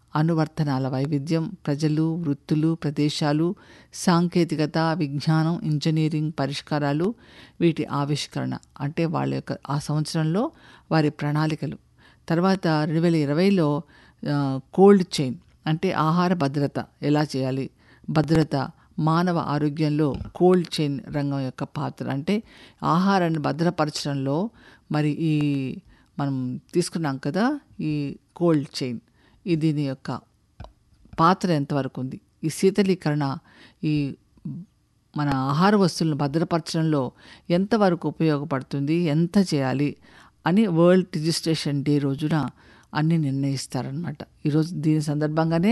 అనువర్తనాల వైవిధ్యం ప్రజలు వృత్తులు ప్రదేశాలు సాంకేతికత విజ్ఞానం ఇంజనీరింగ్ పరిష్కారాలు వీటి ఆవిష్కరణ అంటే వాళ్ళ యొక్క ఆ సంవత్సరంలో వారి ప్రణాళికలు తర్వాత రెండు వేల ఇరవైలో కోల్డ్ చైన్ అంటే ఆహార భద్రత ఎలా చేయాలి భద్రత మానవ ఆరోగ్యంలో కోల్డ్ చైన్ రంగం యొక్క పాత్ర అంటే ఆహారాన్ని భద్రపరచడంలో మరి ఈ మనం తీసుకున్నాం కదా ఈ కోల్డ్ చైన్ ఈ దీని యొక్క పాత్ర ఎంతవరకు ఉంది ఈ శీతలీకరణ ఈ మన ఆహార వస్తువులను భద్రపరచడంలో ఎంతవరకు ఉపయోగపడుతుంది ఎంత చేయాలి అని వరల్డ్ రిజిస్ట్రేషన్ డే రోజున అన్ని నిర్ణయిస్తారనమాట ఈరోజు దీని సందర్భంగానే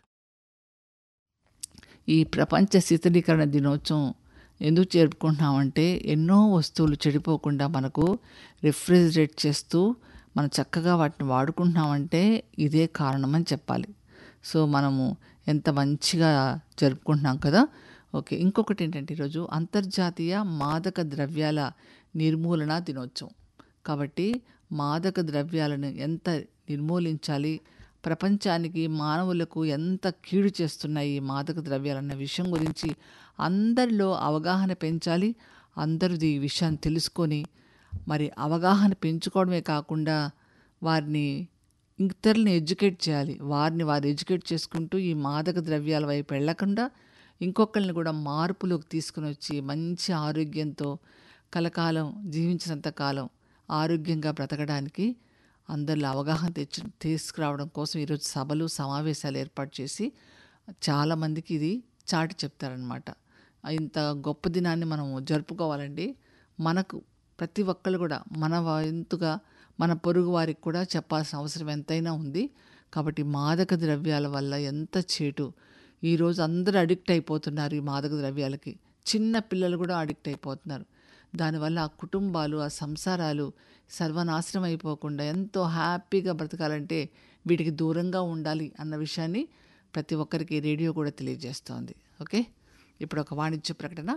ఈ ప్రపంచ శీతలీకరణ దినోత్సవం ఎందుకు జరుపుకుంటున్నామంటే ఎన్నో వస్తువులు చెడిపోకుండా మనకు రిఫ్రిజిరేట్ చేస్తూ మనం చక్కగా వాటిని వాడుకుంటున్నామంటే ఇదే కారణం అని చెప్పాలి సో మనము ఎంత మంచిగా జరుపుకుంటున్నాం కదా ఓకే ఇంకొకటి ఏంటంటే ఈరోజు అంతర్జాతీయ మాదక ద్రవ్యాల నిర్మూలన దినోత్సవం కాబట్టి మాదక ద్రవ్యాలను ఎంత నిర్మూలించాలి ప్రపంచానికి మానవులకు ఎంత కీడు చేస్తున్నాయి ఈ మాదక ద్రవ్యాలన్న విషయం గురించి అందరిలో అవగాహన పెంచాలి అందరూ ఈ విషయాన్ని తెలుసుకొని మరి అవగాహన పెంచుకోవడమే కాకుండా వారిని ఇతరులని ఎడ్యుకేట్ చేయాలి వారిని వారు ఎడ్యుకేట్ చేసుకుంటూ ఈ మాదక ద్రవ్యాల వైపు వెళ్లకుండా ఇంకొకరిని కూడా మార్పులోకి తీసుకుని వచ్చి మంచి ఆరోగ్యంతో కలకాలం జీవించినంత కాలం ఆరోగ్యంగా బ్రతకడానికి అందరిలో అవగాహన తెచ్చి తీసుకురావడం కోసం ఈరోజు సభలు సమావేశాలు ఏర్పాటు చేసి చాలామందికి ఇది చాటి చెప్తారనమాట ఇంత గొప్ప దినాన్ని మనం జరుపుకోవాలండి మనకు ప్రతి ఒక్కరు కూడా మన వంతుగా మన పొరుగు వారికి కూడా చెప్పాల్సిన అవసరం ఎంతైనా ఉంది కాబట్టి మాదక ద్రవ్యాల వల్ల ఎంత చేటు ఈరోజు అందరూ అడిక్ట్ అయిపోతున్నారు ఈ మాదక ద్రవ్యాలకి చిన్న పిల్లలు కూడా అడిక్ట్ అయిపోతున్నారు దానివల్ల ఆ కుటుంబాలు ఆ సంసారాలు సర్వనాశనం అయిపోకుండా ఎంతో హ్యాపీగా బ్రతకాలంటే వీటికి దూరంగా ఉండాలి అన్న విషయాన్ని ప్రతి ఒక్కరికి రేడియో కూడా తెలియజేస్తోంది ఓకే ఇప్పుడు ఒక వాణిజ్య ప్రకటన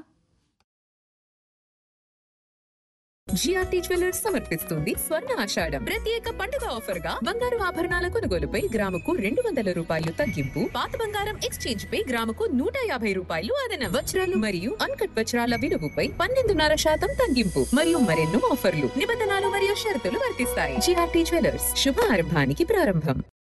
జిఆర్టీ జ్యువెలర్స్ సమర్పిస్తుంది స్వర్ణ ఆషాఢం ప్రత్యేక పండుగ ఆఫర్ గా బంగారు ఆభరణాల కొనుగోలుపై గ్రాముకు రెండు వందల రూపాయలు తగ్గింపు పాత బంగారం ఎక్స్చేంజ్ పై గ్రాముకు నూట యాభై రూపాయలు అదన వజ్రాలు మరియు అన్కట్ వజ్రాల విలువపై పన్నెండున్నర శాతం తగ్గింపు మరియు మరెన్నో ఆఫర్లు నిబంధనలు మరియు షరతులు వర్తిస్తాయి జిఆర్టీ జ్యువెలర్స్ శుభ ఆరంభానికి ప్రారంభం